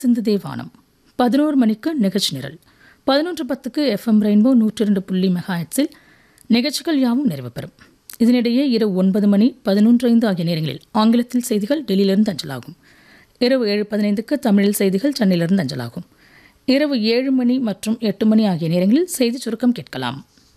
சிந்து தேவானம் பதினோரு மணிக்கு நிகழ்ச்சி நிரல் பதினொன்று பத்துக்கு எஃப்எம் ரெயின்போ நூற்றி இரண்டு புள்ளி மெகாஹெட்ஸில் நிகழ்ச்சிகள் யாவும் நிறைவு பெறும் இதனிடையே இரவு ஒன்பது மணி பதினொன்று ஐந்து ஆகிய நேரங்களில் ஆங்கிலத்தில் செய்திகள் டெல்லியிலிருந்து அஞ்சலாகும் இரவு ஏழு பதினைந்துக்கு தமிழில் செய்திகள் சென்னையிலிருந்து அஞ்சலாகும் இரவு ஏழு மணி மற்றும் எட்டு மணி ஆகிய நேரங்களில் செய்தி சுருக்கம் கேட்கலாம்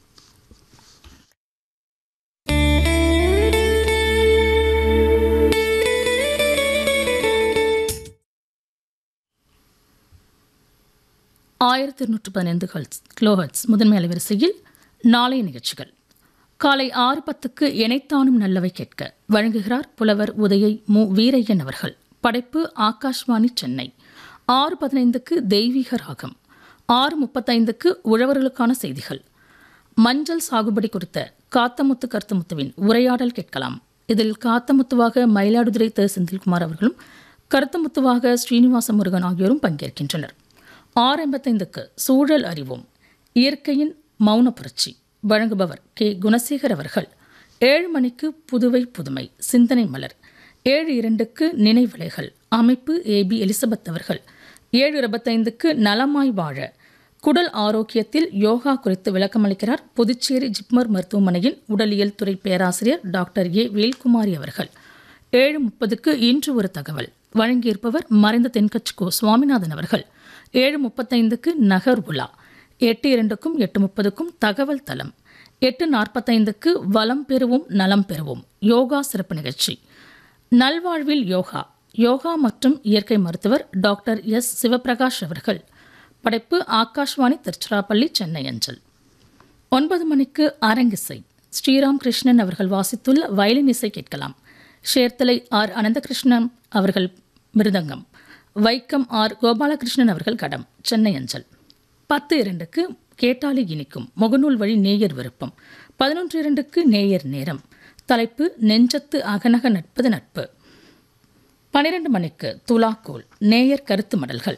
ஆயிரத்தி இருநூற்று பதினைந்து ஹெர்ட்ஸ் கிலோஹெர்ட்ஸ் முதன்மை அலைவரிசையில் நாளைய நிகழ்ச்சிகள் காலை ஆறு பத்துக்கு இணைத்தானும் நல்லவை கேட்க வழங்குகிறார் புலவர் உதயை மு வீரையன் அவர்கள் படைப்பு ஆகாஷ்வாணி சென்னை ஆறு பதினைந்துக்கு தெய்வீக ராகம் ஆறு முப்பத்தைந்துக்கு உழவர்களுக்கான செய்திகள் மஞ்சள் சாகுபடி குறித்த காத்தமுத்து கருத்தமுத்துவின் உரையாடல் கேட்கலாம் இதில் காத்தமுத்துவாக மயிலாடுதுறை த செந்தில்குமார் அவர்களும் கருத்தமுத்துவாக ஸ்ரீனிவாச முருகன் ஆகியோரும் பங்கேற்கின்றனர் ஆறு ஐம்பத்தைந்துக்கு சூழல் அறிவோம் இயற்கையின் மௌன புரட்சி வழங்குபவர் கே குணசேகர் அவர்கள் ஏழு மணிக்கு புதுவை புதுமை சிந்தனை மலர் ஏழு இரண்டுக்கு நினைவலைகள் அமைப்பு ஏபி எலிசபெத் அவர்கள் ஏழு இருபத்தைந்துக்கு நலமாய் வாழ குடல் ஆரோக்கியத்தில் யோகா குறித்து விளக்கமளிக்கிறார் புதுச்சேரி ஜிப்மர் மருத்துவமனையின் உடலியல் துறை பேராசிரியர் டாக்டர் ஏ வேல்குமாரி அவர்கள் ஏழு முப்பதுக்கு இன்று ஒரு தகவல் வழங்கியிருப்பவர் மறைந்த தென்கட்சி கோ சுவாமிநாதன் அவர்கள் ஏழு முப்பத்தைந்துக்கு நகர் உலா எட்டு இரண்டுக்கும் எட்டு முப்பதுக்கும் தகவல் தளம் எட்டு நாற்பத்தைந்துக்கு வளம் பெறுவோம் நலம் பெறுவோம் யோகா சிறப்பு நிகழ்ச்சி நல்வாழ்வில் யோகா யோகா மற்றும் இயற்கை மருத்துவர் டாக்டர் எஸ் சிவபிரகாஷ் அவர்கள் படைப்பு ஆகாஷ்வாணி திருச்சிராப்பள்ளி சென்னை அஞ்சல் ஒன்பது மணிக்கு அரங்கிசை ஸ்ரீராம் கிருஷ்ணன் அவர்கள் வாசித்துள்ள வயலின் இசை கேட்கலாம் ஷேர்த்தலை ஆர் அனந்தகிருஷ்ணன் அவர்கள் மிருதங்கம் வைக்கம் ஆர் கோபாலகிருஷ்ணன் அவர்கள் கடம் சென்னை அஞ்சல் பத்து இரண்டுக்கு கேட்டாலி இனிக்கும் முகநூல் வழி நேயர் விருப்பம் பதினொன்று இரண்டுக்கு நேயர் நேரம் தலைப்பு நெஞ்சத்து அகநக நட்பது நட்பு பனிரெண்டு மணிக்கு துலாக்கோல் நேயர் கருத்து மடல்கள்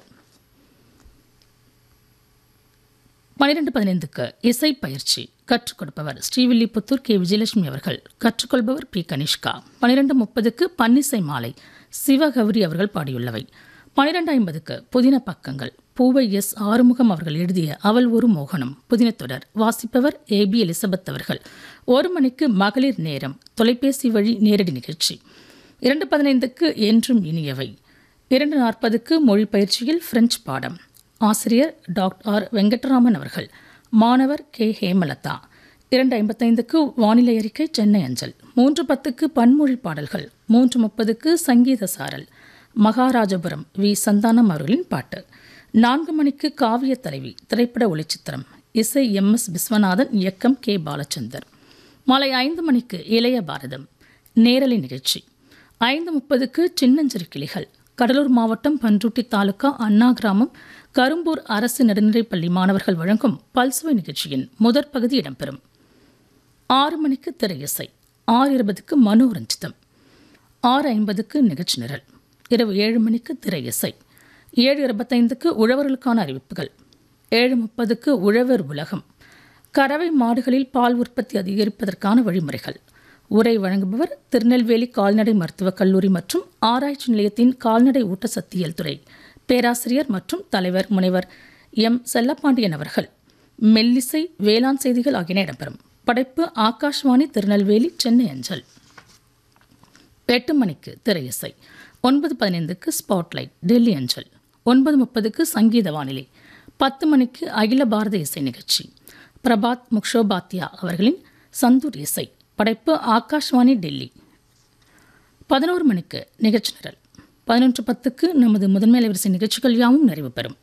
பனிரெண்டு பதினைந்துக்கு இசை பயிற்சி கற்றுக் கொடுப்பவர் ஸ்ரீவில்லிபுத்தூர் கே விஜயலட்சுமி அவர்கள் கற்றுக்கொள்பவர் பி கனிஷ்கா பனிரெண்டு முப்பதுக்கு பன்னிசை மாலை சிவகௌரி அவர்கள் பாடியுள்ளவை பனிரெண்டு ஐம்பதுக்கு புதின பக்கங்கள் பூவை எஸ் ஆறுமுகம் அவர்கள் எழுதிய அவள் ஒரு மோகனம் புதினத்தொடர் வாசிப்பவர் ஏ பி எலிசபெத் அவர்கள் ஒரு மணிக்கு மகளிர் நேரம் தொலைபேசி வழி நேரடி நிகழ்ச்சி இரண்டு பதினைந்துக்கு என்றும் இனியவை இரண்டு நாற்பதுக்கு மொழி பயிற்சியில் பிரெஞ்சு பாடம் ஆசிரியர் டாக்டர் ஆர் வெங்கட்ராமன் அவர்கள் மாணவர் கே ஹேமலதா இரண்டு ஐம்பத்தைந்துக்கு வானிலை அறிக்கை சென்னை அஞ்சல் மூன்று பத்துக்கு பன்மொழி பாடல்கள் மூன்று முப்பதுக்கு சங்கீத சாரல் மகாராஜபுரம் வி சந்தானம் அவர்களின் பாட்டு நான்கு மணிக்கு காவிய தலைவி திரைப்பட ஒளிச்சித்திரம் இசை எம் எஸ் விஸ்வநாதன் இயக்கம் கே பாலச்சந்தர் மாலை ஐந்து மணிக்கு இளைய பாரதம் நேரலை நிகழ்ச்சி ஐந்து முப்பதுக்கு சின்னஞ்சிறு கிளிகள் கடலூர் மாவட்டம் பன்ருட்டி தாலுகா அண்ணா கிராமம் கரும்பூர் அரசு நடுநிலைப்பள்ளி மாணவர்கள் வழங்கும் பல்சுவை நிகழ்ச்சியின் முதற் பகுதி இடம்பெறும் ஆறு மணிக்கு திரையிசை ஆறு இருபதுக்கு மனோரஞ்சிதம் ஆறு ஐம்பதுக்கு நிகழ்ச்சி நிரல் இரவு ஏழு மணிக்கு திரையிசை ஏழு இருபத்தைந்துக்கு உழவர்களுக்கான அறிவிப்புகள் ஏழு முப்பதுக்கு உழவர் உலகம் கறவை மாடுகளில் பால் உற்பத்தி அதிகரிப்பதற்கான வழிமுறைகள் உரை வழங்குபவர் திருநெல்வேலி கால்நடை மருத்துவக் கல்லூரி மற்றும் ஆராய்ச்சி நிலையத்தின் கால்நடை ஊட்டச்சத்தியல் துறை பேராசிரியர் மற்றும் தலைவர் முனைவர் எம் செல்லப்பாண்டியன் அவர்கள் மெல்லிசை வேளாண் செய்திகள் ஆகியன இடம்பெறும் படைப்பு ஆகாஷ்வாணி திருநெல்வேலி சென்னை அஞ்சல் எட்டு மணிக்கு திரையிசை ஒன்பது பதினைந்துக்கு ஸ்பாட்லைட் டெல்லி அஞ்சல் ஒன்பது முப்பதுக்கு சங்கீத வானிலை பத்து மணிக்கு அகில பாரத இசை நிகழ்ச்சி பிரபாத் முக்ஷோபாத்யா அவர்களின் சந்தூர் இசை படைப்பு ஆகாஷ்வாணி டெல்லி பதினோரு மணிக்கு நிகழ்ச்சி நிரல் பதினொன்று பத்துக்கு நமது முதன்மை அலைவரிசை நிகழ்ச்சிகள் யாவும் நிறைவு பெறும்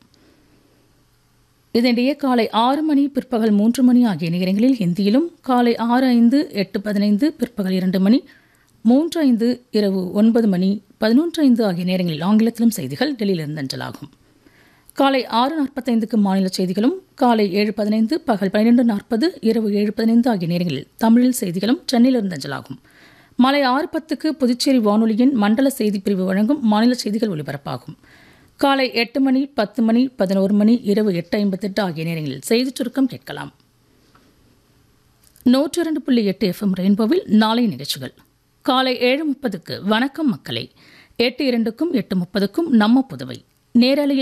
இதனிடையே காலை ஆறு மணி பிற்பகல் மூன்று மணி ஆகிய நேரங்களில் ஹிந்தியிலும் காலை ஆறு ஐந்து எட்டு பதினைந்து பிற்பகல் இரண்டு மணி மூன்று ஐந்து இரவு ஒன்பது மணி பதினொன்று ஐந்து ஆகிய நேரங்களில் ஆங்கிலத்திலும் செய்திகள் டெல்லியிலிருந்து அஞ்சலாகும் காலை ஆறு நாற்பத்தைந்துக்கு மாநில செய்திகளும் காலை ஏழு பதினைந்து பகல் பன்னிரெண்டு நாற்பது இரவு ஏழு பதினைந்து ஆகிய நேரங்களில் தமிழில் செய்திகளும் சென்னையிலிருந்து அஞ்சலாகும் மாலை ஆறு பத்துக்கு புதுச்சேரி வானொலியின் மண்டல செய்திப் பிரிவு வழங்கும் மாநில செய்திகள் ஒலிபரப்பாகும் காலை எட்டு மணி பத்து மணி பதினோரு மணி இரவு எட்டு ஐம்பத்தெட்டு ஆகிய நேரங்களில் செய்திச் சுருக்கம் கேட்கலாம் நூற்றி இரண்டு புள்ளி எட்டு எஃப்எம் ரெயின்போவில் நாளை நிகழ்ச்சிகள் காலை ஏழு முப்பதுக்கு வணக்கம் மக்களே எட்டு இரண்டுக்கும் எட்டு முப்பதுக்கும் நம்ம புதுவை நேரலையில்